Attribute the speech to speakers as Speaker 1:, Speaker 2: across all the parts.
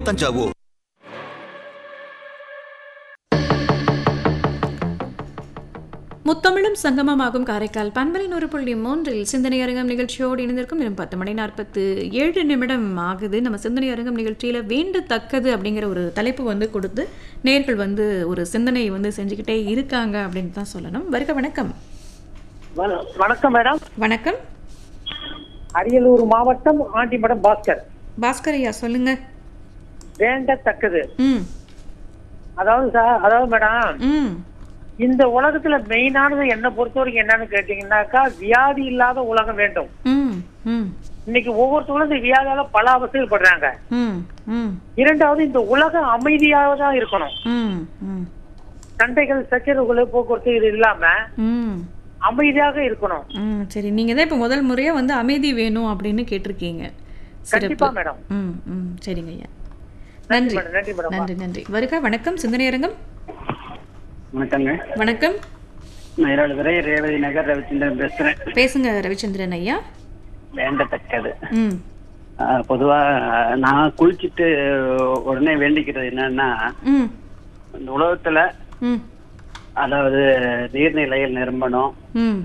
Speaker 1: தஞ்சாவூர்
Speaker 2: முத்தமிழும் சங்கமமாகும் காரைக்கால் பண்பலை நூறு புள்ளி மூன்றில் சிந்தனை அரங்கம் நிகழ்ச்சியோடு இணைந்திருக்கும் இன்னும் பத்து மணி நாற்பத்து ஏழு நிமிடம் ஆகுது நம்ம சிந்தனை அரங்கம் நிகழ்ச்சியில் வேண்டத்தக்கது அப்படிங்கிற ஒரு தலைப்பு வந்து கொடுத்து நேர்கள் வந்து ஒரு சிந்தனை வந்து செஞ்சுக்கிட்டே இருக்காங்க அப்படின்னு தான் சொல்லணும் வருக வணக்கம்
Speaker 3: வண- வணக்கம் மேடம்
Speaker 2: வணக்கம்
Speaker 3: அரியலூர் மாவட்டம் ஆண்டிமடம் பாஸ்கர்
Speaker 2: பாஸ்கர் ஐயா சொல்லுங்க
Speaker 3: வேண்டத்தக்கது
Speaker 2: ம்
Speaker 3: அதாவது சார் அதாவது மேடம்
Speaker 2: ம்
Speaker 3: இந்த உலகத்துல மெயினானது என்ன பொறுத்தவரைக்கும் என்னன்னு கேட்டீங்கன்னாக்கா வியாதி இல்லாத உலகம் வேண்டும்
Speaker 2: ம் ம்
Speaker 3: இன்னைக்கு ஒவ்வொருத்தவங்களும் இந்த வியாதியால பல அவஸ்தைகள் படுறாங்க
Speaker 2: ம் ம்
Speaker 3: இரண்டாவது இந்த உலகம் அமைதியாக தான் இருக்கணும்
Speaker 2: ம் ம்
Speaker 3: சண்டைகள் சச்சரவுகள் போக்குவரத்து இது இல்லாம
Speaker 2: ம்
Speaker 3: அமைதியாக இருக்கணும்
Speaker 2: ம் சரி நீங்கள் தான் இப்போ முதல் முறையாக வந்து அமைதி வேணும் அப்படின்னு கேட்டிருக்கீங்க
Speaker 3: கண்டிப்பா
Speaker 2: சிறப்பு
Speaker 3: மேடம்
Speaker 2: ம் ம் சரிங்க ஐயா
Speaker 3: நன்றி
Speaker 2: நன்றி
Speaker 3: மேடம் நன்றி மேடம்
Speaker 2: நன்றி நன்றி வருக வணக்கம் சிந்தனை அரங்கம்
Speaker 4: வணக்கங்க
Speaker 2: வணக்கம்
Speaker 4: மயிலாடுதுறை ரேவதி நகர் ரவிச்சந்திரன் பேசுறேன்
Speaker 2: பேசுங்க ரவிச்சந்திரன் ஐயா
Speaker 4: வேண்டத்தக்கது
Speaker 2: ம்
Speaker 4: ஆஹ் பொதுவா நான் குளிச்சுட்டு உடனே வேண்டிக்கிறது என்னன்னா
Speaker 2: ம்
Speaker 4: இந்த உலகத்துல
Speaker 2: ம்
Speaker 4: அதாவது நீர்நிலைகள் நிரம்பணும்
Speaker 2: ம்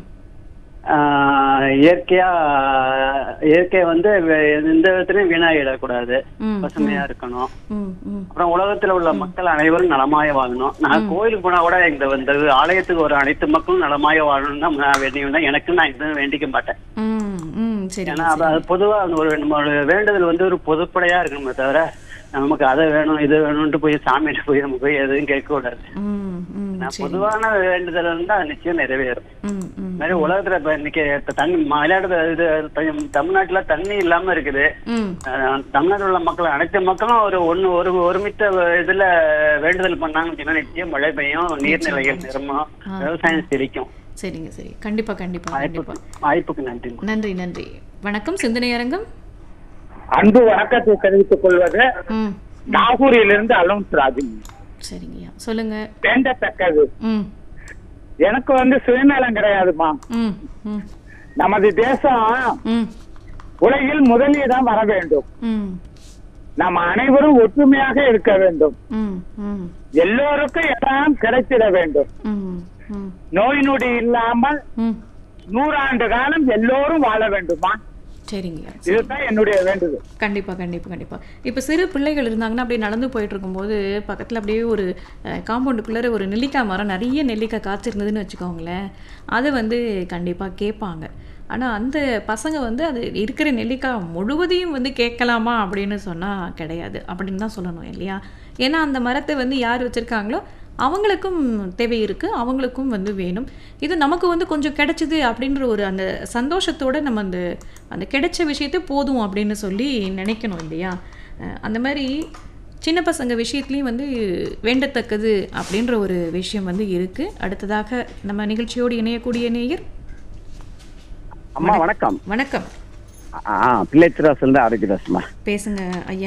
Speaker 4: ஆஹ் இயற்கையா இயற்கை வந்து வே- எந்த விதத்திலையும் வீணாயிடக்கூடாது
Speaker 2: ம்,
Speaker 4: பசுமையா இருக்கணும்
Speaker 2: ம் ம்
Speaker 4: அப்புறம் உலகத்துல உள்ள மக்கள் அனைவரும் நலமாய வாழணும் நான் கோயிலுக்கு போனா கூட இந்த இந்த ஆலயத்துக்கு ஒரு அனைத்து மக்களும் நலமாய வாழணும்னு தான் நான் வேண்டிய எனக்கு நான் எதுவும் வேண்டிக்க மாட்டேன்
Speaker 2: ம் ம் சரி
Speaker 4: ஏன்னா அது அது பொதுவா அந்த ஒரு நம்மளோட வேண்டுதல் வந்து ஒரு பொதுப்படையா இருக்கணுமே தவிர நமக்கு அதை வேணும் இது வேணும்ட்டு போய் சாமிகிட்ட போய் நம்ம போய் எதுவும் கேட்க கூடாது
Speaker 2: ம் ம்
Speaker 4: நான்
Speaker 2: சரி
Speaker 4: பொதுவான வேண்டுதல் இருந்தா அது நிச்சயம் நிறைவேறும்
Speaker 2: ம் ம்
Speaker 4: இந்த மாதிரி உலகத்துல இப்ப இன்னைக்கு இப்ப தண்ணி மலையாடு இது த- தமிழ்நாட்டுல தண்ணி இல்லாம இருக்குது
Speaker 2: ம்
Speaker 4: அஹ் தமிழ்நாட்டில் உள்ள மக்கள் அனைத்து மக்களும் ஒரு ஒண்ணு ஒரு ஒருமித்த இதுல வேண்டுதல் பண்ணாங்கன்னு சொன்னா நிச்சயம் மழை பெய்யும் நீர்நிலைகள் நிரம்பும் விவசாயம் செழிக்கும்
Speaker 2: சரிங்க சரி கண்டிப்பாக கண்டிப்பாக கண்டிப்பாக
Speaker 4: வாய்ப்புக்கு வாய்ப்புக்கு நன்றி
Speaker 2: நன்றி நன்றி வணக்கம் சிந்தனை அரங்கம்
Speaker 5: அன்பு வணக்கத்தை தெரிவித்துக் கொள்வது
Speaker 2: ம்
Speaker 5: நாகூரிலிருந்து அலோன்ஸ் ராஜன்
Speaker 2: சரிங்க ஐயா சொல்லுங்க
Speaker 5: வேண்டத்தக்கது
Speaker 2: ம்
Speaker 5: எனக்கு வந்து சுயநலம் கிடையாதுமா
Speaker 2: ம் ம்
Speaker 5: நமது தேசம்
Speaker 2: ம்
Speaker 5: உலகில் முதலிடம் வர வேண்டும்
Speaker 2: ம்
Speaker 5: நாம் அனைவரும் ஒற்றுமையாக இருக்க வேண்டும்
Speaker 2: ம் ம்
Speaker 5: எல்லோருக்கும் எல்லாம் கிடைத்திட வேண்டும்
Speaker 2: ம் ம்
Speaker 5: நோய் நொடி இல்லாமல்
Speaker 2: ம்
Speaker 5: நூறாண்டு காலம் எல்லோரும் வாழ வேண்டுமா
Speaker 2: சரிங்க
Speaker 5: இதுதான் என்னுடைய வேண்டுதல்
Speaker 2: கண்டிப்பா கண்டிப்பா கண்டிப்பா இப்போ சிறு பிள்ளைகள் இருந்தாங்கன்னா அப்படியே நடந்து போயிட்டு இருக்கும்போது பக்கத்துல அப்படியே ஒரு காம்பவுண்டுக்குள்ளே ஒரு நெல்லிக்காய் மரம் நிறைய நெல்லிக்காய் காய்ச்சிருந்ததுன்னு வச்சுக்கோங்களேன் அதை வந்து கண்டிப்பா கேட்பாங்க ஆனா அந்த பசங்க வந்து அது இருக்கிற நெல்லிக்காய் முழுவதையும் வந்து கேட்கலாமா அப்படின்னு சொன்னா கிடையாது அப்படின்னு தான் சொல்லணும் இல்லையா ஏன்னா அந்த மரத்தை வந்து யார் வச்சிருக்காங்களோ அவங்களுக்கும் தேவை இருக்குது அவங்களுக்கும் வந்து வேணும் இது நமக்கு வந்து கொஞ்சம் கிடைச்சிது அப்படின்ற ஒரு அந்த சந்தோஷத்தோட நம்ம அந்த அந்த கிடைச்ச விஷயத்தை போதும் அப்படின்னு சொல்லி நினைக்கணும் இல்லையா அஹ் அந்த மாதிரி சின்ன பசங்க விஷயத்துலேயும் வந்து வேண்டத்தக்கது அப்படின்ற ஒரு விஷயம் வந்து இருக்குது அடுத்ததாக நம்ம நிகழ்ச்சியோடு இணையக்கூடிய நேயர்
Speaker 5: அம்மா வணக்கம்
Speaker 2: வணக்கம்
Speaker 5: ஆ பிள்ளைச்சிராஸ் இருந்து ஆரோக்கியதாஸ்மா
Speaker 2: பேசுங்க ஐயா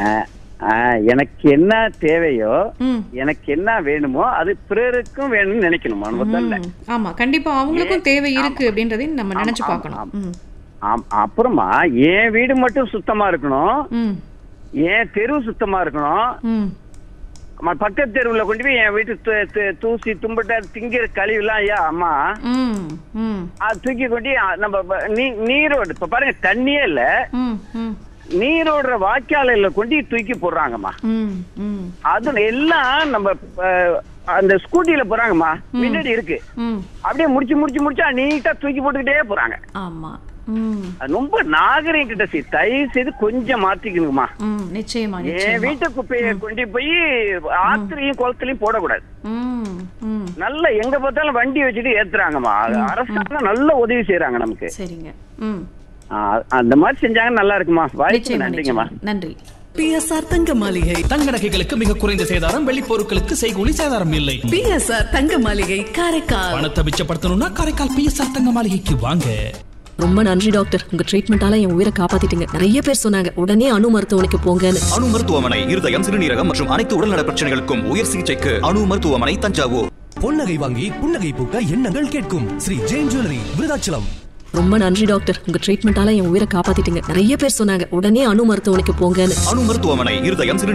Speaker 5: எனக்கு என்ன தேவையோ
Speaker 2: ம்
Speaker 5: எனக்கு என்ன வேணுமோ அது பிறருக்கும் வேணும்னு நினைக்கணும் முதல்ல
Speaker 2: ம். ஆமா கண்டிப்பா அவங்களுக்கும் தேவை இருக்கு அப்படின்றதையும் நம்ம நினைச்சு
Speaker 5: ஆமா,
Speaker 2: பார்க்கணும்
Speaker 5: ஆமா.
Speaker 2: ம்
Speaker 5: ஆம், அப்புறமா என் வீடு மட்டும் சுத்தமா இருக்கணும்
Speaker 2: ம்
Speaker 5: என் தெரு சுத்தமா இருக்கணும்
Speaker 2: ம்
Speaker 5: அம்மா, பக்கத்து தெருவுல கொண்டு போய் என் வீட்டு து- து- தூசி தும்பிட்ட திங்கிற கழிவுலாம் ஐயா அம்மா
Speaker 2: ம் ம்
Speaker 5: அது தூக்கி கொண்டு அ, நம்ம ப- நீ- நீரோடு இப்ப பாருங்க தண்ணியே இல்ல
Speaker 2: ம் ம்
Speaker 5: நீரோடுற வாய்க்காலையில கொண்டு தூக்கி போடுறாங்கம்மா
Speaker 2: ம் ம்
Speaker 5: அது எல்லாம் நம்ம அஹ், அந்த ஸ்கூட்டில போறாங்கம்மா முன்னாடி இருக்கு
Speaker 2: ம்
Speaker 5: அப்படியே முடிச்சு முடிச்சு முடிச்சா நீட்டா தூக்கி போட்டுக்கிட்டே போறாங்க
Speaker 2: ஆமா ம்
Speaker 5: அது ரொம்ப நாகரிகம் கிட்ட சி தயவு செய்து கொஞ்சம் மாத்திக்கணுங்கம்மா
Speaker 2: ம் நிச்சயமா
Speaker 5: என்
Speaker 2: நிச்சயமா
Speaker 5: வீட்டு குப்பையை கொண்டு போய் ஆத்திரையும் குளத்துலயும் போடக்கூடாது
Speaker 2: ம் ம்
Speaker 5: நல்ல எங்க பார்த்தாலும் வண்டி வச்சுட்டு ஏத்துறாங்கம்மா அது அரசாங்கம் நல்ல உதவி செய்யறாங்க நமக்கு
Speaker 2: சரிங்க ம்
Speaker 5: ஆ, அந்த மாதிரி செஞ்சாங்க நல்லா இருக்குமா வாய்ப்பு
Speaker 2: நிச்சயமா
Speaker 5: நன்றிங்கம்மா
Speaker 2: நிச்சயமா நன்றி
Speaker 6: பிஎஸ்ஆர் தங்க மாளிகை
Speaker 7: தங்க நகைகளுக்கு மிக குறைந்த சேதாரம் வெள்ளி பொருட்களுக்கு செய்கூலி சேதாரம் இல்லை
Speaker 6: பிஎஸ்ஆர் தங்க மாளிகை காரைக்கால்
Speaker 7: பணத்தை மிச்சப்படுத்தணும்னா காரைக்கால் பிஎஸ்ஆர் தங்க மாளிகைக்கு வாங்க
Speaker 8: ரொம்ப நன்றி டாக்டர் உங்க ட்ரீட்மெண்டால என் உயிரை காப்பாத்திட்டீங்க நிறைய பேர் சொன்னாங்க உடனே அணு மருத்துவமனைக்கு போங்கன்னு
Speaker 1: அணு மருத்துவமனை இருதயம் சிறுநீரகம் மற்றும் அனைத்து உடல்நல பிரச்சனைகளுக்கும் உயர் சிகிச்சைக்கு அணு மருத்துவமனை தஞ்சாவூர்
Speaker 9: பொன்னகை வாங்கி புன்னகை பூக்க எண்ணங்கள் கேட்கும் ஸ்ரீ ஜெயின் ஜுவல்லரி விருதாச்சலம்
Speaker 8: ரொம்ப நன்றி டாக்டர் உங்க ட்ரீட்மெண்டால என் உயிரை காப்பாத்திட்டீங்க நிறைய பேர் சொன்னாங்க உடனே அணு மருத்துவமனைக்கு போங்கன்னு
Speaker 1: அணு மருத்துவமனை இருதயம் சிறுநீரகம்